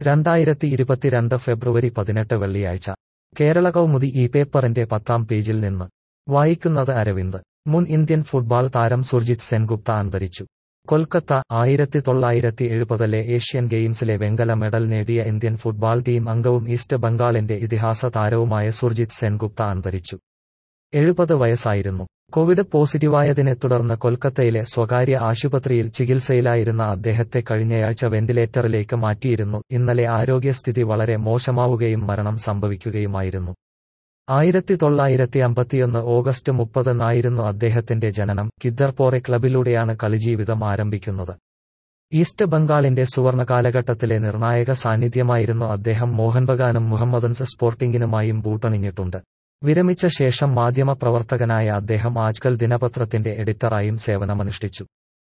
രണ്ടായിരത്തി ഇരുപത്തിരണ്ട് ഫെബ്രുവരി പതിനെട്ട് വെള്ളിയാഴ്ച കേരള കൗമുദി ഈ പേപ്പറിന്റെ പത്താം പേജിൽ നിന്ന് വായിക്കുന്നത് അരവിന്ദ് മുൻ ഇന്ത്യൻ ഫുട്ബോൾ താരം സുർജിത് സെൻഗുപ്ത അന്തരിച്ചു കൊൽക്കത്ത ആയിരത്തി തൊള്ളായിരത്തി എഴുപതിലെ ഏഷ്യൻ ഗെയിംസിലെ വെങ്കല മെഡൽ നേടിയ ഇന്ത്യൻ ഫുട്ബോൾ ടീം അംഗവും ഈസ്റ്റ് ബംഗാളിന്റെ ഇതിഹാസ താരവുമായ സുർജിത് സെൻഗുപ്ത അന്തരിച്ചു എഴുപത് വയസ്സായിരുന്നു കോവിഡ് പോസിറ്റീവായതിനെ തുടർന്ന് കൊൽക്കത്തയിലെ സ്വകാര്യ ആശുപത്രിയിൽ ചികിത്സയിലായിരുന്ന അദ്ദേഹത്തെ കഴിഞ്ഞയാഴ്ച വെന്റിലേറ്ററിലേക്ക് മാറ്റിയിരുന്നു ഇന്നലെ ആരോഗ്യസ്ഥിതി വളരെ മോശമാവുകയും മരണം സംഭവിക്കുകയുമായിരുന്നു ആയിരത്തി തൊള്ളായിരത്തി അമ്പത്തിയൊന്ന് ഓഗസ്റ്റ് മുപ്പതിനായിരുന്നു അദ്ദേഹത്തിന്റെ ജനനം കിദ്ദർപോറെ ക്ലബിലൂടെയാണ് കളിജീവിതം ആരംഭിക്കുന്നത് ഈസ്റ്റ് ബംഗാളിന്റെ സുവർണ കാലഘട്ടത്തിലെ നിർണായക സാന്നിധ്യമായിരുന്നു അദ്ദേഹം മോഹൻ ബഗാനും മുഹമ്മദൻസ് സ്പോർട്ടിംഗിനുമായും ബൂട്ടണിഞ്ഞിട്ടുണ്ട് വിരമിച്ച ശേഷം മാധ്യമപ്രവർത്തകനായ അദ്ദേഹം ആജ്കൽ ദിനപത്രത്തിന്റെ എഡിറ്ററായും സേവനമനുഷ്ഠിച്ചു